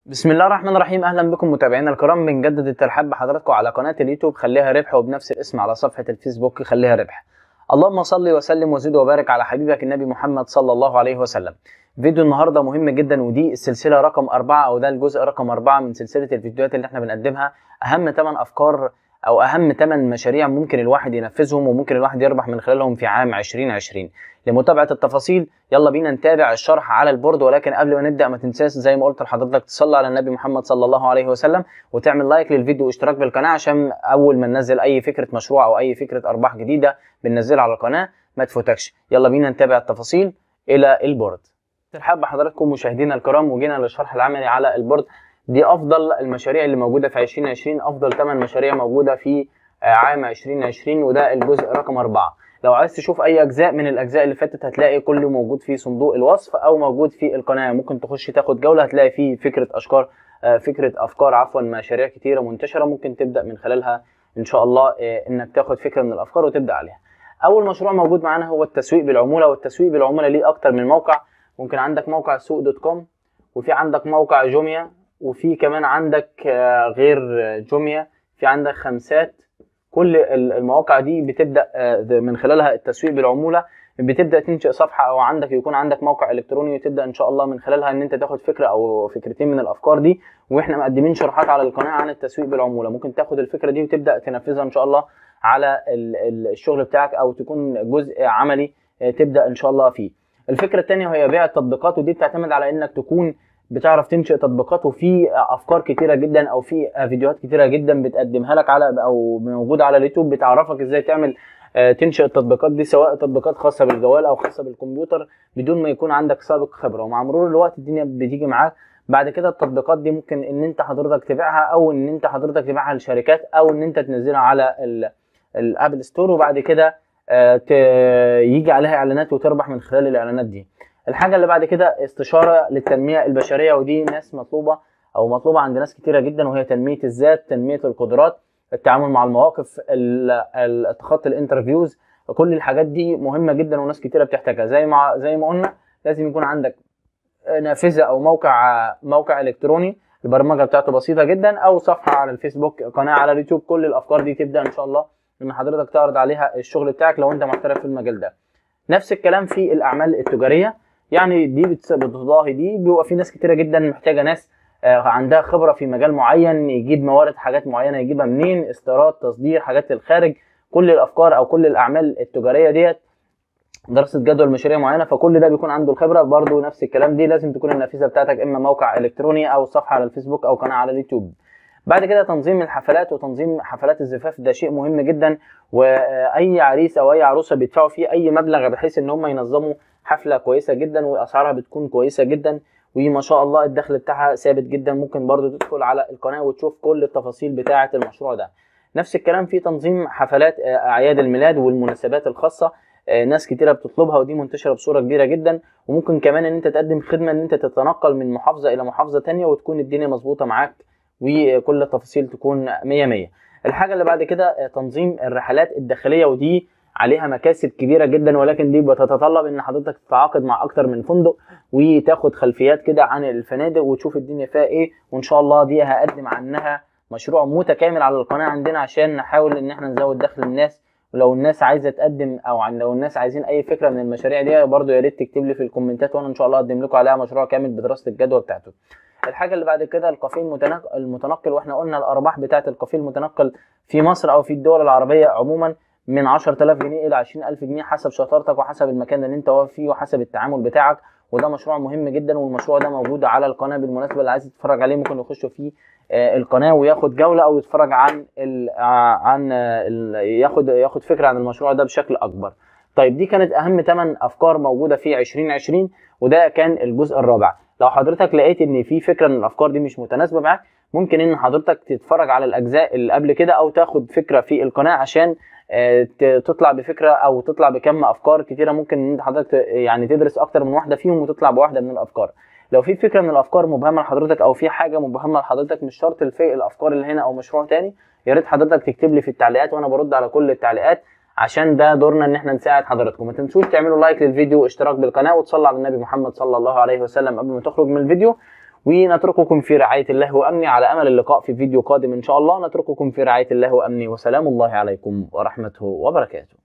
بسم الله الرحمن الرحيم اهلا بكم متابعينا الكرام بنجدد الترحاب بحضراتكم على قناه اليوتيوب خليها ربح وبنفس الاسم على صفحه الفيسبوك خليها ربح اللهم صل وسلم وزد وبارك على حبيبك النبي محمد صلى الله عليه وسلم فيديو النهارده مهم جدا ودي السلسله رقم أربعة او ده الجزء رقم أربعة من سلسله الفيديوهات اللي احنا بنقدمها اهم 8 افكار او اهم 8 مشاريع ممكن الواحد ينفذهم وممكن الواحد يربح من خلالهم في عام 2020 لمتابعه التفاصيل يلا بينا نتابع الشرح على البورد ولكن قبل ما نبدا ما تنساش زي ما قلت لحضرتك تصلي على النبي محمد صلى الله عليه وسلم وتعمل لايك للفيديو واشتراك بالقناه عشان اول ما ننزل اي فكره مشروع او اي فكره ارباح جديده بننزلها على القناه ما تفوتكش يلا بينا نتابع التفاصيل الى البورد ترحب بحضراتكم مشاهدينا الكرام وجينا للشرح العملي على البورد دي افضل المشاريع اللي موجوده في 2020 افضل 8 مشاريع موجوده في عام 2020 وده الجزء رقم 4 لو عايز تشوف اي اجزاء من الاجزاء اللي فاتت هتلاقي كله موجود في صندوق الوصف او موجود في القناه ممكن تخش تاخد جوله هتلاقي فيه فكره اشكار فكره افكار عفوا مشاريع كتيره منتشره ممكن تبدا من خلالها ان شاء الله انك تاخد فكره من الافكار وتبدا عليها اول مشروع موجود معانا هو التسويق بالعموله والتسويق بالعموله ليه اكتر من موقع ممكن عندك موقع سوق دوت كوم وفي عندك موقع جوميا وفي كمان عندك غير جوميا في عندك خمسات كل المواقع دي بتبدا من خلالها التسويق بالعموله بتبدا تنشئ صفحه او عندك يكون عندك موقع الكتروني وتبدا ان شاء الله من خلالها ان انت تاخد فكره او فكرتين من الافكار دي واحنا مقدمين شروحات على القناه عن التسويق بالعموله ممكن تاخد الفكره دي وتبدا تنفذها ان شاء الله على الشغل بتاعك او تكون جزء عملي تبدا ان شاء الله فيه الفكره الثانيه وهي بيع التطبيقات ودي بتعتمد على انك تكون بتعرف تنشئ تطبيقات وفي افكار كتيره جدا او في فيديوهات كتيره جدا بتقدمها لك على او موجوده على اليوتيوب بتعرفك ازاي تعمل تنشئ التطبيقات دي سواء تطبيقات خاصه بالجوال او خاصه بالكمبيوتر بدون ما يكون عندك سابق خبره ومع مرور الوقت الدنيا بتيجي معاك بعد كده التطبيقات دي ممكن ان انت حضرتك تبيعها او ان انت حضرتك تبيعها لشركات او ان انت تنزلها على الابل ستور وبعد كده يجي عليها اعلانات وتربح من خلال الاعلانات دي الحاجه اللي بعد كده استشاره للتنميه البشريه ودي ناس مطلوبه او مطلوبه عند ناس كتيره جدا وهي تنميه الذات تنميه القدرات التعامل مع المواقف اتخاذ الانترفيوز كل الحاجات دي مهمه جدا وناس كتيره بتحتاجها زي ما زي ما قلنا لازم يكون عندك نافذه او موقع موقع الكتروني البرمجه بتاعته بسيطه جدا او صفحه على الفيسبوك قناه على اليوتيوب كل الافكار دي تبدا ان شاء الله ان حضرتك تعرض عليها الشغل بتاعك لو انت محترف في المجال ده نفس الكلام في الاعمال التجاريه يعني دي بتضاهي دي بيبقى في ناس كتيره جدا محتاجه ناس عندها خبره في مجال معين يجيب موارد حاجات معينه يجيبها منين استيراد تصدير حاجات للخارج كل الافكار او كل الاعمال التجاريه ديت دراسه جدول مشاريع معينه فكل ده بيكون عنده الخبره برضو نفس الكلام دي لازم تكون النافذه بتاعتك اما موقع الكتروني او صفحه على الفيسبوك او قناه على اليوتيوب بعد كده تنظيم الحفلات وتنظيم حفلات الزفاف ده شيء مهم جدا واي عريس او اي عروسه بيدفعوا فيه اي مبلغ بحيث ان هم ينظموا حفله كويسه جدا واسعارها بتكون كويسه جدا وما شاء الله الدخل بتاعها ثابت جدا ممكن برضو تدخل على القناه وتشوف كل التفاصيل بتاعه المشروع ده نفس الكلام في تنظيم حفلات اعياد الميلاد والمناسبات الخاصه ناس كتيره بتطلبها ودي منتشره بصوره كبيره جدا وممكن كمان ان انت تقدم خدمه ان انت تتنقل من محافظه الى محافظه تانية وتكون الدنيا مظبوطه معاك وكل التفاصيل تكون 100 100 الحاجه اللي بعد كده تنظيم الرحلات الداخليه ودي عليها مكاسب كبيره جدا ولكن دي بتتطلب ان حضرتك تتعاقد مع اكتر من فندق وتاخد خلفيات كده عن الفنادق وتشوف الدنيا فيها ايه وان شاء الله دي هقدم عنها مشروع متكامل على القناه عندنا عشان نحاول ان احنا نزود دخل الناس ولو الناس عايزه تقدم او عن لو الناس عايزين اي فكره من المشاريع دي برضو يا ريت تكتب لي في الكومنتات وانا ان شاء الله اقدم لكم عليها مشروع كامل بدراسه الجدوى بتاعته الحاجه اللي بعد كده الكافيه المتنقل واحنا قلنا الارباح بتاعه الكافيه المتنقل في مصر او في الدول العربيه عموما من 10000 جنيه الى 20000 جنيه حسب شطارتك وحسب المكان اللي انت واقف فيه وحسب التعامل بتاعك وده مشروع مهم جدا والمشروع ده موجود على القناه بالمناسبه اللي عايز يتفرج عليه ممكن يخش فيه القناه وياخد جوله او يتفرج عن ال عن ال ياخد ياخد فكره عن المشروع ده بشكل اكبر طيب دي كانت اهم 8 افكار موجوده في 2020 وده كان الجزء الرابع لو حضرتك لقيت ان في فكره من الافكار دي مش متناسبه معاك ممكن ان حضرتك تتفرج على الاجزاء اللي قبل كده او تاخد فكره في القناه عشان تطلع بفكره او تطلع بكم افكار كتيره ممكن ان حضرتك يعني تدرس اكتر من واحده فيهم وتطلع بواحده من الافكار لو في فكره من الافكار مبهمه لحضرتك او في حاجه مبهمه لحضرتك مش شرط الفئ الافكار اللي هنا او مشروع تاني يا ريت حضرتك تكتب لي في التعليقات وانا برد على كل التعليقات عشان ده دورنا ان احنا نساعد حضراتكم ما تنسوش تعملوا لايك للفيديو واشتراك بالقناه وتصلوا على النبي محمد صلى الله عليه وسلم قبل ما تخرج من الفيديو ونترككم في رعايه الله وامنه على امل اللقاء في فيديو قادم ان شاء الله نترككم في رعايه الله وامنه وسلام الله عليكم ورحمته وبركاته